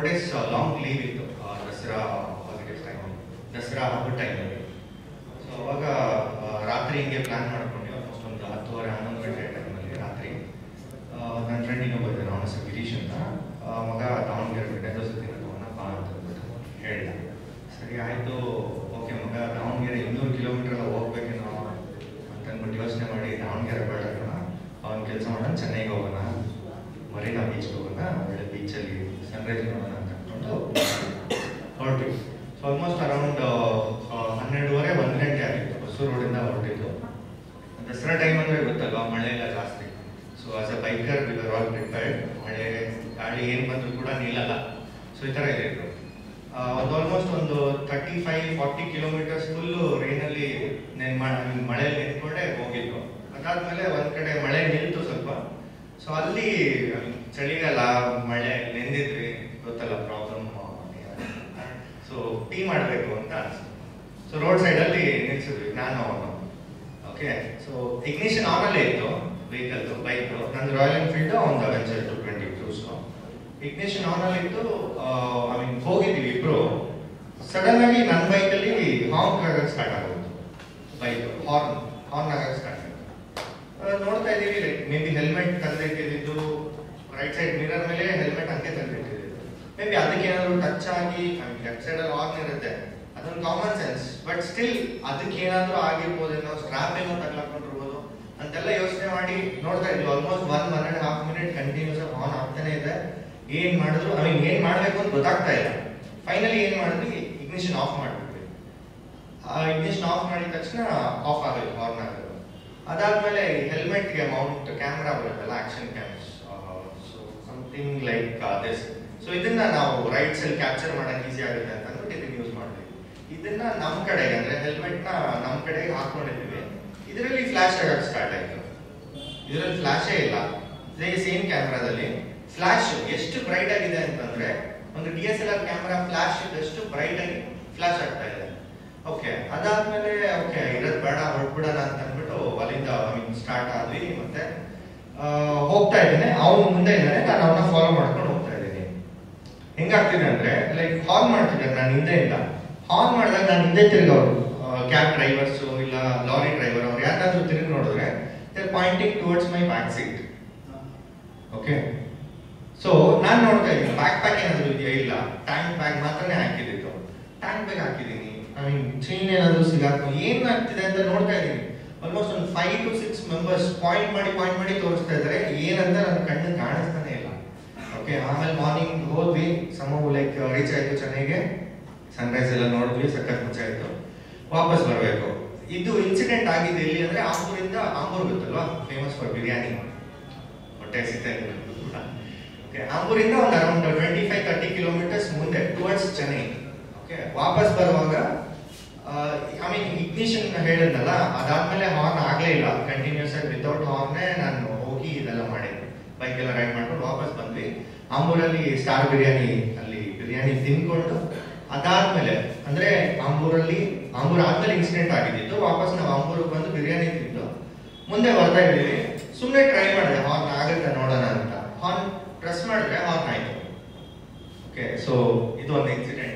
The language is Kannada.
ಫೋರ್ ಡೇಸ್ ಲಾಂಗ್ ಲೀವ್ ಇತ್ತು ಆ, ದಸರಾ ಹಾಲಿಡೇಸ್ ಟೈಮಲ್ಲಿ ದಸರಾ ಹಬ್ಬದ ಟೈಮಲ್ಲಿ ಸೊ ಅವಾಗ ಆ, ರಾತ್ರಿ ಹಿಂಗೆ ಪ್ಲಾನ್ ಮಾಡ್ಕೊಂಡು ಆಲ್ಮೋಸ್ಟ್ ಒಂದು ಹತ್ತುವರೆ ಹನ್ನೊಂದು ಗಂಟೆ ಟೈಮಲ್ಲಿ ರಾತ್ರಿ ನನ್ನ ಫ್ರೆಂಡ್ ಇನ್ನೊಬ್ಬ ಇದ್ದಾನೆ ಅವನ ಹೆಸರು ಗಿರೀಶ್ ಅಂತ ಆ, ಮಗ ದಾವಣಗೆರೆ ಬೆಟ್ಟ ದೋಸೆ ತಿನ್ನೋಣಪ್ಪ ಅಂತ ಅಂದ್ಬಿಟ್ಟು ಹೇಳ್ದ ಸರಿ ಆಯಿತು ಓಕೆ ಮಗ ದಾವಣಗೆರೆ ಇನ್ನೂರು ಕಿಲೋಮೀಟರ್ ಎಲ್ಲ ಹೋಗ್ಬೇಕೇನೋ ಅಂತ ಅಂದ್ಬಿಟ್ಟು ಯೋಚನೆ ಮಾಡಿ ದಾವಣಗೆರೆ ಬೇಡ ಅವನ ಕೆಲಸ ಮಾಡೋಣ ಚೆನ್ನೈಗೆ ಹೋಗೋಣ ಮರೀನಾ ಬೀಚ್ಗೆ ಹೋಗೋಣ ಒಳ್ಳೆ ಬೀಚಲ್ಲಿ ಸನ್ರೈಸ್ ನೋಡೋಣ ಅಂತ ಅಂದ್ಕೊಂಡು ಹೊರಟ್ವಿ ಸೊ ಆಲ್ಮೋಸ್ಟ್ ಅರೌಂಡ್ ಹನ್ನೆರಡುವರೆ ಒಂದು ಗಂಟೆ ಆಗಿತ್ತು ಹೊಸೂರು ರೋಡಿಂದ ಹೊರಟಿದ್ದು ದಸರಾ ಟೈಮ್ ಅಂದರೆ ಗೊತ್ತಲ್ವಾ ಮಳೆ ಎಲ್ಲ ಜಾಸ್ತಿ so as a biker we are all prepared ಮಳೆ ಗಾಳಿ ಏನು ಬಂದರೂ ಕೂಡ ನಿಲ್ಲಲ್ಲ ಸೊ ಈ ಥರ ಇದೆ ಇದು ಆ, ಒಂದು ಆಲ್ಮೋಸ್ಟ್ ಒಂದು thirty five forty kilometres full ರೈನಲ್ಲಿ ನೆನ್ ಮಳೆಯಲ್ಲಿ ನಿಂತ್ಕೊಂಡೆ ಹೋಗಿದ್ದು ಅದಾದ್ಮೇಲೆ ಒಂದ್ ಕಡೆ ಮಳೆ ನಿಲ್ತು ಸ್ವಲ್ಪ ಸೊ ಅಲ್ಲಿ ಚಳಿಗಾಲ ಮಳೆ ನೆಂದಿದ್ವಿ ಗೊತ್ತಲ್ಲ ಪ್ರಾಬ್ಲಮ್ ಸೊ ಟೀ ಮಾಡಬೇಕು ಅಂತ ಅನ್ಸ್ತು ಸೊ ರೋಡ್ ಸೈಡಲ್ಲಿ ನಿಲ್ಸಿದ್ವಿ ನಾನು ಅವನು ಓಕೆ ಸೊ ಇಗ್ನಿಷನ್ ಆನ್ ಅಲ್ಲೇ ಇತ್ತು ವೆಹಿಕಲ್ ಬೈಕ್ ನಂದು ರಾಯಲ್ ಎನ್ಫೀಲ್ಡ್ ಒಂದು Avenger two twenty cruise ignition on ಅಲ್ಲಿ ಇತ್ತು ಐ ಮೀನ್ ಹೋಗಿದ್ದೀವಿ ಇಬ್ರು ಸಡನ್ ಆಗಿ ನನ್ನ ಬೈಕಲ್ಲಿ ಹಾರ್ನ್ ಆಗಕ್ಕೆ ಸ್ಟಾರ್ಟ್ ಆಗೋದು ಬೈಕ್ ಹಾರ್ನ್ ಹಾರ್ನ್ ಆಗಕ್ಕೆ ಸ್ಟಾರ್ಟ್ ಆಗುತ್ತೆ ಆ, ನೋಡ್ತಾ ಇದೀವಿ ಲೈಕ್ ಮೇ ಬಿ ಹೆಲ್ಮೆಟ್ ತಂದಿಟ್ಟಿದ್ದು ರೈಟ್ ಸೈಡ್ ಮಿರರ್ ಮೇಲೆ ಹೆಲ್ಮೆಟ್ ಹಂಗೆ ತಂದಿಟ್ಟಿದ್ದು ಮೇ ಬಿ ಅದಕ್ಕೆ ಏನಾದ್ರು ಟಚ್ ಆಗಿ ಲೆಫ್ಟ್ ಸೈಡ್ ಅಲ್ಲಿ ಹಾರ್ನ್ ಇರುತ್ತೆ ಅದೊಂದು ಕಾಮನ್ ಸೆನ್ಸ್ ಬಟ್ ಸ್ಟಿಲ್ ಅದಕ್ಕೆ ಏನಾದ್ರೂ ಆಗಿರ್ಬೋದೇನೋ ಸ್ಟ್ರಾಪ್ ಏನೋ ತಗ್ಲಾಕೊಂಡಿರ್ಬೋದು ಅಂತೆಲ್ಲ ಯೋಚನೆ ಮಾಡಿ ನೋಡ್ತಾ ಇದ್ವಿ almost one one and half minute continuous on ಆಗ್ತಾನೆ ಇದೆ ಏನ್ ಮಾಡಿದ್ರು ಐ ಮೀನ್ ಏನ್ ಮಾಡ್ಬೇಕು ಅಂತ ಗೊತ್ತಾಗ್ತಾ ಇಲ್ಲ ಫೈನಲಿ ಏನ್ ಮಾಡಿದ್ವಿ ಇಗ್ನಿಷನ್ ಆಫ್ ಮಾಡ್ಬಿಟ್ವಿ ಆ ಇಗ್ನಿಷನ್ ಆಫ್ ಮಾಡಿದ ತಕ್ಷಣ ಆಫ್ ಆಗೋದು ಹಾರ್ನ್ ಆಗೋದು ಅದಾದ್ಮೇಲೆ ಹೆಲ್ಮೆಟ್ಗೆ ಮೌಂಟ್ ಕ್ಯಾಮ್ರಾ ಬರುತ್ತಲ್ಲ action cams so something like this so ಇದನ್ನ ನಾವು ರೈಟ್ ಸೈಡ್ ಕ್ಯಾಪ್ಚರ್ ಮಾಡಕ್ ಈಸಿ ಆಗುತ್ತೆ ಅಂತ ಅಂದ್ಬಿಟ್ಟು ಇದನ್ನ ಯೂಸ್ ಮಾಡ್ತೀವಿ ಇದನ್ನ ನಮ್ ಕಡೆಗೆ ಅಂದ್ರೆ ಹೆಲ್ಮೆಟ್ ನ ನಮ್ ಕಡೆಗೆ ಹಾಕೊಂಡಿದ್ದೀವಿ ಇದರಲ್ಲಿ ಫ್ಲಾಶ್ ಆಗಕ್ಕೆ ಸ್ಟಾರ್ಟ್ ಆಯ್ತು ಇದರಲ್ಲಿ ಫ್ಲಾಶೇ ಇಲ್ಲ ಇದೇ ಸೇಮ್ ಕ್ಯಾಮ್ರಾದಲ್ಲಿ ಫ್ಲಾಶ್ ಎಷ್ಟು ಬ್ರೈಟ್ ಆಗಿದೆ ಅಂತಂದ್ರೆ ಒಂದು D S L R camera flash ಇದ್ದಷ್ಟು ಬ್ರೈಟ್ ಆಗಿ ಫ್ಲಾಶ್ ಆಗ್ತಾ ಇದೆ ಓಕೆ ಅದಾದ್ಮೇಲೆ ಓಕೆ ಇರೋದ್ ಬೇಡ ಹೊರಟ್ಬಿಡೋಣ ಅಂತ ಅಂದ್ಬಿಟ್ಟು ಅಲ್ಲಿಂದ ಐ ಮೀನ್ ಸ್ಟಾರ್ಟ್ ಆದ್ವಿ ಮತ್ತೆ ಆ, ಹೋಗ್ತಾ ಇದ್ದೇನೆ ಅವನು ಮುಂದೆ ಇದ್ದಾನೆ ನಾನು ಅವನ್ನ ಫಾಲೋ ಮಾಡ್ಕೊಂಡು ಹೋಗ್ತಾ ಇದ್ದೀನಿ ಹೆಂಗಾಗ್ತಿದೆ ಅಂದ್ರೆ ಲೈಕ್ ಹಾರ್ನ್ ಮಾಡ್ತಿದ್ದಾರೆ ನಾನು ಹಿಂದೆಯಿಂದ ಹಾರ್ನ್ ಮಾಡಿದಾಗ ನಾನು ಹಿಂದೆ ತಿರುಗವರು ಕ್ಯಾಬ್ ಡ್ರೈವರ್ಸ್ ಇಲ್ಲ ಲಾರಿ ಡ್ರೈವರ್ ಅವ್ರು ಯಾರಾದ್ರೂ ತಿರುಗಿ ನೋಡಿದ್ರೆ they pointing towards my back seat okay so ನಾನು ನೋಡ್ತಾ ಇದ್ದೀನಿ ಬ್ಯಾಕ್ ಪ್ಯಾಕ್ ಏನಾದ್ರು ಇದೆಯಾ ಇಲ್ಲ ಟ್ಯಾಂಕ್ ಬ್ಯಾಗ್ ಮಾತ್ರನೇ ಹಾಕಿದ್ದು ಟ್ಯಾಂಕ್ ಬ್ಯಾಗ್ ಹಾಕಿದ್ದೀನಿ ಐ ಮೀನ್ ಚೈನ್ ಏನಾದ್ರು ಸಿಗಾಕ ಏನ್ ಆಗ್ತಿದೆ ಅಂತ ನೋಡ್ತಾ ಇದ್ದೀನಿ ಆಲ್ಮೋಸ್ಟ್ ಒಂದು five to six members point ಮಾಡಿ ಪಾಯಿಂಟ್ ಮಾಡಿ ತೋರಿಸ್ತಾ ಇದ್ದಾರೆ ಏನಂತ ನನ್ನ ಕಣ್ಣು ಕಾಣಿಸ್ತಾನೆ ಇಲ್ಲ ಓಕೆ ಆಮೇಲೆ ಮಾರ್ನಿಂಗ್ ಹೋದ್ವಿ ಸಮ ಲೈಕ್ ರೀಚ್ ಆಯ್ತು ಚೆನ್ನೈಗೆ ಸನ್ರೈಸ್ ಎಲ್ಲ ನೋಡಿದ್ವಿ ಸಖತ್ ಮಜಾ ಆಯ್ತು ವಾಪಸ್ ಬರಬೇಕು ಇದು ಇನ್ಸಿಡೆಂಟ್ ಆಗಿದೆ ಎಲ್ಲಿ ಅಂದ್ರೆ ಆಂಬೂರಿಂದ ಆಂಬೂರ್ ಗೊತ್ತಲ್ವಾ ಫೇಮಸ್ ಫಾರ್ ಬಿರಿಯಾನಿ ಹೊಟ್ಟೆ ಸಿಗ್ತಾ ಇದೆ ಕೂಡ ಓಕೆ ಆಂಬೂರಿಂದ ಒಂದು around twenty five thirty kilometres ಮುಂದೆ ಟುವರ್ಡ್ಸ್ ಚೆನ್ನೈ ಓಕೆ ವಾಪಸ್ ಬರುವಾಗ ಐ ಮೀನ್ ಇಗ್ನಿಷನ್ ಹೇಳಿದ್ನಲ್ಲ ಅದಾದ್ಮೇಲೆ ಹಾರ್ನ್ ಆಗ್ಲೇ ಇಲ್ಲ ಕಂಟಿನ್ಯೂಸ್ ಆಗಿ ವಿತೌಟ್ ಹಾರ್ನೇ ನಾನು ಹೋಗಿ ಇದೆಲ್ಲ ಮಾಡಿದ್ದೆ ಬೈಕ್ ಎಲ್ಲ ರೈಡ್ ಮಾಡ್ಕೊಂಡು ವಾಪಸ್ ಬಂದ್ವಿ ಆಂಬೂರಲ್ಲಿ ಸ್ಟಾರ್ ಬಿರಿಯಾನಿ ಅಲ್ಲಿ ಬಿರಿಯಾನಿ ತಿನ್ಕೊಂಡು ಅದಾದ್ಮೇಲೆ ಅಂದ್ರೆ ಆಂಬೂರಲ್ಲಿ ಆಂಬೂರ್ ಆದ್ಮೇಲೆ ಇನ್ಸಿಡೆಂಟ್ ಆಗಿದ್ದು ವಾಪಸ್ ನಾವು ಆಂಬೂರಿಗೆ ಬಂದು ಬಿರಿಯಾನಿ ತಿಂದು ಮುಂದೆ ಬರ್ತಾ ಇದೀವಿ ಸುಮ್ಮನೆ ಟ್ರೈ ಮಾಡಿದೆ ಹಾರ್ನ್ ಆಗುತ್ತೆ ನೋಡೋಣ ಅಂತ ಹಾರ್ನ್ ಪ್ರೆಸ್ ಮಾಡಿದ್ರೆ ಹಾರ್ನ್ ಆಯ್ತು ಓಕೆ ಸೊ ಇದು ಒಂದು ಇನ್ಸಿಡೆಂಟ್